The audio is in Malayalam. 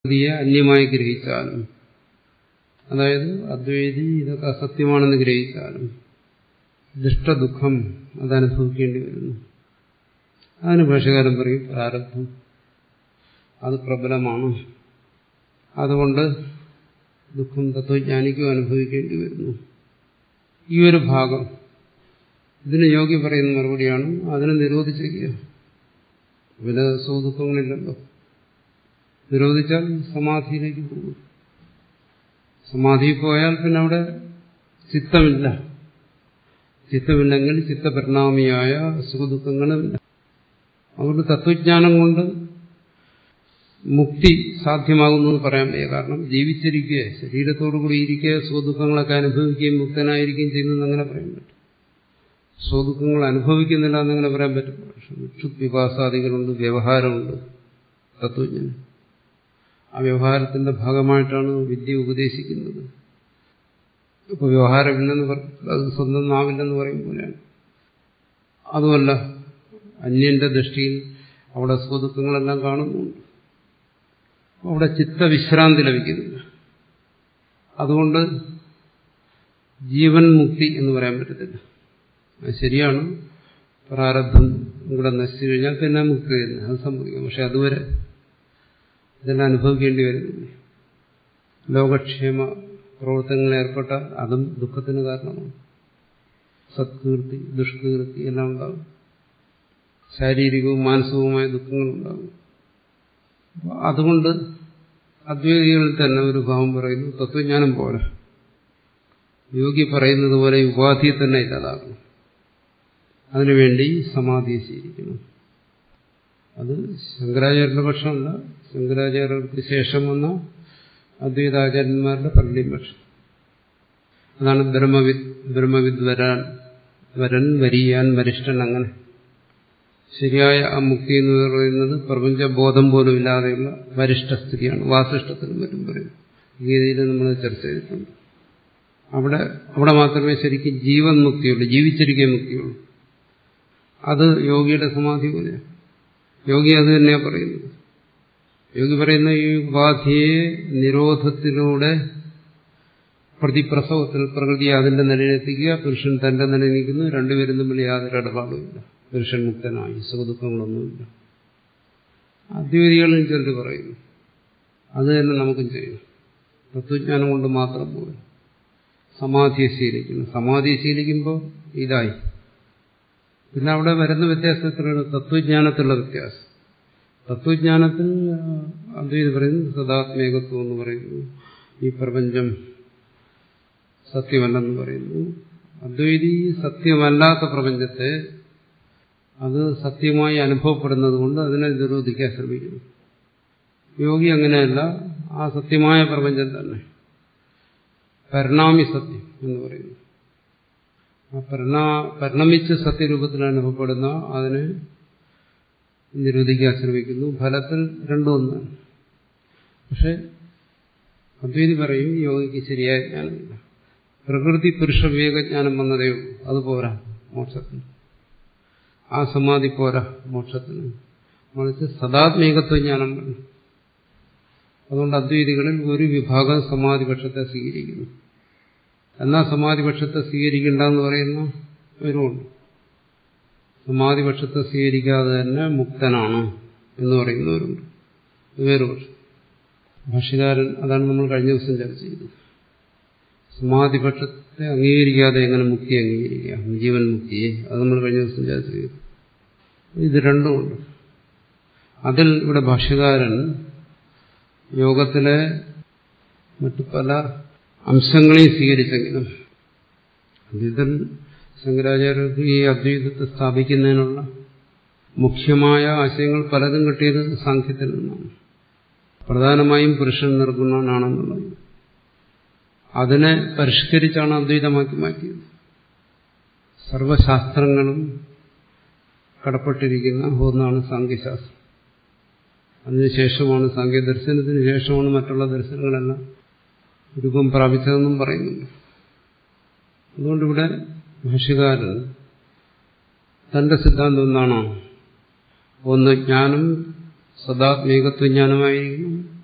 പ്രകൃതിയെ അന്യമായി ഗ്രഹിച്ചാലും അതായത് അദ്വൈതി ഇതൊക്കെ അസത്യമാണെന്ന് ഗ്രഹിച്ചാലും ദുഷ്ടദുഃഖം അത് അനുഭവിക്കേണ്ടി വരുന്നു അതിന് ഭാഷകാരൻ പറയും പ്രാരബ്ധം അത് പ്രബലമാണ് അതുകൊണ്ട് ദുഃഖം തത്വജ്ഞാനിക്കും അനുഭവിക്കേണ്ടി വരുന്നു ഈ ഒരു ഭാഗം ഇതിന് യോഗി പറയുന്ന മറുപടിയാണ് അതിനെ നിരോധിച്ചിരിക്കുക പിന്നെ സുഖദുഃഖങ്ങളില്ലല്ലോ നിരോധിച്ചാൽ സമാധിയിലേക്ക് പോകും സമാധിയിൽ പോയാൽ പിന്നെ അവിടെ ചിത്തമില്ല ചിത്തമില്ലെങ്കിൽ ചിത്തപരിണാമിയായ സുഖദുഃഖങ്ങളുമില്ല അതുകൊണ്ട് തത്വജ്ഞാനം കൊണ്ട് മുക്തി സാധ്യമാകുന്നു എന്ന് പറയാൻ വയ്യ കാരണം ജീവിച്ചിരിക്കുക ശരീരത്തോടുകൂടി ഇരിക്കുക സുഖദുഃഖങ്ങളൊക്കെ അനുഭവിക്കുകയും മുക്തനായിരിക്കുകയും ചെയ്യുന്നത് അങ്ങനെ പറയാൻ പറ്റും സുഖദുഃഖങ്ങൾ അനുഭവിക്കുന്നില്ല എന്നങ്ങനെ പറയാൻ പറ്റും പക്ഷെ വിക്ഷുദ്വികാസാദികളുണ്ട് വ്യവഹാരമുണ്ട് തത്വജ്ഞാനം ആ വ്യവഹാരത്തിന്റെ ഭാഗമായിട്ടാണ് വിദ്യ ഉപദേശിക്കുന്നത് ഇപ്പൊ വ്യവഹാരമില്ലെന്ന് അത് സ്വന്തം നാവില്ലെന്ന് പറയും പോലെയാണ് അതുമല്ല അന്യന്റെ ദൃഷ്ടിയിൽ അവിടെ സുഖദുഃഖങ്ങളെല്ലാം കാണുന്നുണ്ട് അവിടെ ചിത്തവിശ്രാന്തി ലഭിക്കുന്നില്ല അതുകൊണ്ട് ജീവൻ മുക്തി എന്ന് പറയാൻ പറ്റത്തില്ല അത് ശരിയാണ് പ്രാരബ്ധം ഇവിടെ നശിച്ചു കഴിഞ്ഞാൽ പിന്നെ മുക്തി തന്നെ അത് സംഭവിക്കും പക്ഷെ അതുവരെ ഇതെല്ലാം അനുഭവിക്കേണ്ടി വരുന്നില്ല ലോകക്ഷേമ പ്രവർത്തനങ്ങളിൽ ഏർപ്പെട്ടാൽ അതും ദുഃഖത്തിന് കാരണമാണ് സത്കീർത്തി ദുഷ്കീർത്തി എല്ലാം ഉണ്ടാകും ശാരീരികവും മാനസികവുമായ ദുഃഖങ്ങളുണ്ടാകും അതുകൊണ്ട് അദ്വൈതികളിൽ തന്നെ ഒരു ഭാവം പറയുന്നു തത്വജ്ഞാനം പോലെ യോഗി പറയുന്നത് പോലെ ഉപാധിയെ തന്നെ ഇല്ലാതാക്കണം അതിനുവേണ്ടി സമാധി സ്വീകരിക്കണം അത് ശങ്കരാചാര്യരുടെ പക്ഷമല്ല ശങ്കരാചാര്യർക്ക് ശേഷം വന്ന അദ്വൈതാചാര്യന്മാരുടെ പലരുടെയും പക്ഷം അതാണ് ബ്രഹ്മവിദ് ബ്രഹ്മവിദ് വരാൻ വരൻ വരിയാൻ വരിഷ്ഠൻ അങ്ങനെ ശരിയായ ആ മുക്തി എന്ന് പറയുന്നത് പ്രപഞ്ചബോധം പോലും ഇല്ലാതെയുള്ള വരിഷ്ഠസ്ഥിതിയാണ് വാസിഷ്ഠത്തിനും മറ്റും പറയും ഗീതയിൽ നമ്മൾ ചർച്ച ചെയ്തിട്ടുണ്ട് അവിടെ അവിടെ മാത്രമേ ശരിക്കും ജീവൻ മുക്തിയുള്ളൂ ജീവിച്ചിരിക്കാൻ മുക്തിയുള്ളൂ അത് യോഗിയുടെ സമാധി പോലെയാണ് യോഗി അത് തന്നെയാണ് പറയുന്നത് യോഗി പറയുന്ന ഈ ഉപാധിയെ നിരോധത്തിലൂടെ പ്രതിപ്രസവത്തിൽ പ്രകൃതി അതിന്റെ നിലയിലെത്തിക്കുക പുരുഷൻ തന്റെ നിലനിൽക്കുന്നു രണ്ടുപേരും തമ്മിൽ യാതൊരു ഇടപാടുമില്ല പുരുഷൻ മുക്തനായി സുഖദുഃഖങ്ങളൊന്നുമില്ല അദ്വൈതികളും ചിലർ പറയുന്നു അത് തന്നെ നമുക്കും ചെയ്യണം തത്വജ്ഞാനം കൊണ്ട് മാത്രം പോയി സമാധിയെ ശീലിക്കുന്നു സമാധിയെ ശീലിക്കുമ്പോൾ ഇതായി പിന്നെ അവിടെ വരുന്ന വ്യത്യാസത്തിലാണ് തത്വജ്ഞാനത്തിലുള്ള വ്യത്യാസം തത്വജ്ഞാനത്തിൽ അദ്വൈത് പറയുന്നു സദാത്മേകത്വം എന്ന് പറയുന്നു ഈ പ്രപഞ്ചം സത്യമല്ലെന്ന് പറയുന്നു അദ്വൈതി സത്യമല്ലാത്ത പ്രപഞ്ചത്തെ അത് സത്യമായി അനുഭവപ്പെടുന്നത് കൊണ്ട് അതിനെ നിരോധിക്കാൻ ശ്രമിക്കുന്നു യോഗി അങ്ങനെയല്ല ആ സത്യമായ പ്രപഞ്ചം തന്നെ പരിണാമി സത്യം എന്ന് പറയുന്നു ആ പരിണാ പരിണമിച്ച സത്യരൂപത്തിൽ അനുഭവപ്പെടുന്ന അതിനെ നിരോധിക്കാൻ ശ്രമിക്കുന്നു ഫലത്തിൽ രണ്ടും ഒന്നാണ് പക്ഷെ അദ്വൈതി പറയും യോഗിക്ക് ശരിയായ ജ്ഞാനമില്ല പ്രകൃതി പുരുഷ വിവേകജ്ഞാനം വന്നതേ ഉള്ളൂ അത് പോരാ മോക്ഷത്തിന് ആ സമാധി പോരാ മോക്ഷത്തിന് മറിച്ച് സദാത്മീകത്വ ജ്ഞാനം വേണം അതുകൊണ്ട് അദ്വൈതികളിൽ ഒരു വിഭാഗം സമാധിപക്ഷത്തെ സ്വീകരിക്കുന്നു എന്നാൽ സമാധിപക്ഷത്തെ സ്വീകരിക്കണ്ടെന്ന് പറയുന്ന വരുമുണ്ട് സമാധിപക്ഷത്തെ സ്വീകരിക്കാതെ തന്നെ മുക്തനാണ് എന്ന് പറയുന്നവരുണ്ട് വേറെ പക്ഷം ഭാഷ്യകാരൻ അതാണ് നമ്മൾ കഴിഞ്ഞ ദിവസം ചർച്ച ചെയ്തത് സമാധിപക്ഷത്തെ അംഗീകരിക്കാതെ എങ്ങനെ മുക്തി അംഗീകരിക്കാം ജീവൻ മുക്തിയെ അത് നമ്മൾ കഴിഞ്ഞ ദിവസം ചർച്ച ചെയ്തു ഇത് രണ്ടുമുണ്ട് അതിൽ ഇവിടെ ഭാഷ്യകാരൻ യോഗത്തിലെ മറ്റു പല അംശങ്ങളെയും സ്വീകരിച്ചെങ്കിലും അദ്വൈതൻ ശങ്കരാചാര്യർക്ക് ഈ അദ്വൈതത്തെ സ്ഥാപിക്കുന്നതിനുള്ള മുഖ്യമായ ആശയങ്ങൾ പലതും കിട്ടിയത് സാഖ്യത്തിൽ നിന്നാണ് പ്രധാനമായും പുരുഷൻ നിർഗുണനാണെന്നുള്ളത് അതിനെ പരിഷ്കരിച്ചാണ് അദ്വൈതമാക്കി മാറ്റിയത് സർവശാസ്ത്രങ്ങളും കടപ്പെട്ടിരിക്കുന്ന ഒന്നാണ് സാങ്കേശാസ്ത്രം അതിനുശേഷമാണ് സാങ്കേദർശനത്തിന് ശേഷമാണ് മറ്റുള്ള ദർശനങ്ങളെല്ലാം രൂപം പ്രാപിച്ചതെന്നും പറയുന്നുണ്ട് അതുകൊണ്ടിവിടെ ഭാഷ്യകാരൻ തന്റെ സിദ്ധാന്തം എന്താണോ ഒന്ന് ജ്ഞാനം സദാത്മേകത്വ ജ്ഞാനമായിരിക്കണം